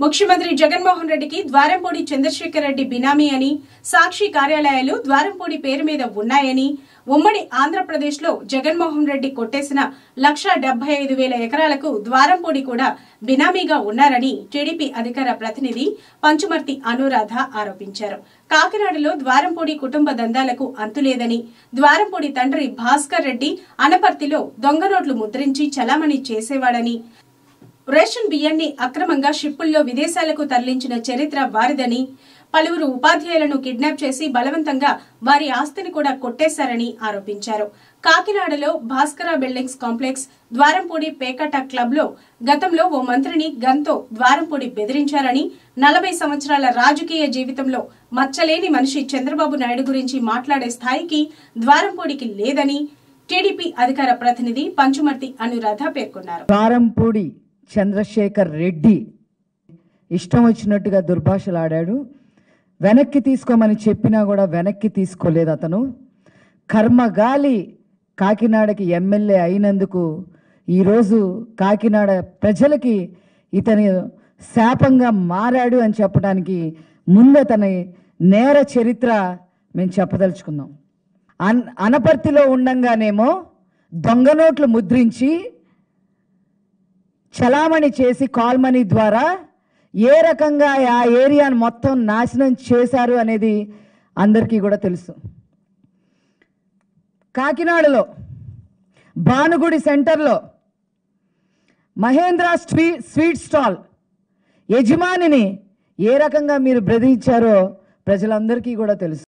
ముఖ్యమంత్రి జగన్మోహన్ రెడ్డికి ద్వారంపూడి చంద్రశేఖర్ రెడ్డి బినామీ అని సాక్షి కార్యాలయాలు ద్వారంపూడి పేరు మీద ఉన్నాయని ఉమ్మడి ఆంధ్రప్రదేశ్ లో జగన్మోహన్ రెడ్డి కొట్టేసిన లక్ష డెబ్బై ఐదు వేల ఎకరాలకు ద్వారంపూడి కూడా బినామీగా ఉన్నారని టీడీపీ అధికార ప్రతినిధి పంచుమర్తి అనురాధ ఆరోపించారు కాకినాడలో ద్వారంపూడి కుటుంబ దందాలకు అంతులేదని ద్వారంపూడి తండ్రి భాస్కర్ రెడ్డి అనపర్తిలో దొంగ నోట్లు ముద్రించి చలామణి చేసేవాడని రేషన్ బియ్యాన్ని అక్రమంగా షిప్పుల్లో విదేశాలకు తరలించిన చరిత్ర వారిదని పలువురు ఉపాధ్యాయులను కిడ్నాప్ చేసి బలవంతంగా వారి ఆస్తిని కూడా కొట్టేశారని ఆరోపించారు కాకినాడలో భాస్కర బిల్డింగ్స్ కాంప్లెక్స్ ద్వారంపూడి పేకట క్లబ్ లో గతంలో ఓ మంత్రిని గన్తో ద్వారంపూడి బెదిరించారని నలభై సంవత్సరాల రాజకీయ జీవితంలో మచ్చలేని మనిషి చంద్రబాబు నాయుడు గురించి మాట్లాడే స్థాయికి ద్వారంపూడికి లేదని టీడీపీ అధికార ప్రతినిధి పంచుమర్తి అనురాధ పేర్కొన్నారు కారంపూడి చంద్రశేఖర్ రెడ్డి ఇష్టం వచ్చినట్టుగా దుర్భాషలాడాడు వెనక్కి తీసుకోమని చెప్పినా కూడా వెనక్కి తీసుకోలేదు అతను కర్మగాలి కాకినాడకి ఎమ్మెల్యే అయినందుకు ఈరోజు కాకినాడ ప్రజలకి ఇతని శాపంగా మారాడు అని చెప్పడానికి ముందు అతని నేర చరిత్ర మేము చెప్పదలుచుకున్నాం అన్ అనపర్తిలో ఉండంగానేమో దొంగ నోట్లు ముద్రించి చలామణి చేసి కాల్ మనీ ద్వారా ఏ రకంగా ఆ ఏరియాను మొత్తం నాశనం చేశారు అనేది అందరికీ కూడా తెలుసు కాకినాడలో భానుగుడి సెంటర్లో మహేంద్ర స్వీ స్వీట్ స్టాల్ యజమానిని ఏ రకంగా మీరు బెదిరించారో ప్రజలందరికీ కూడా తెలుసు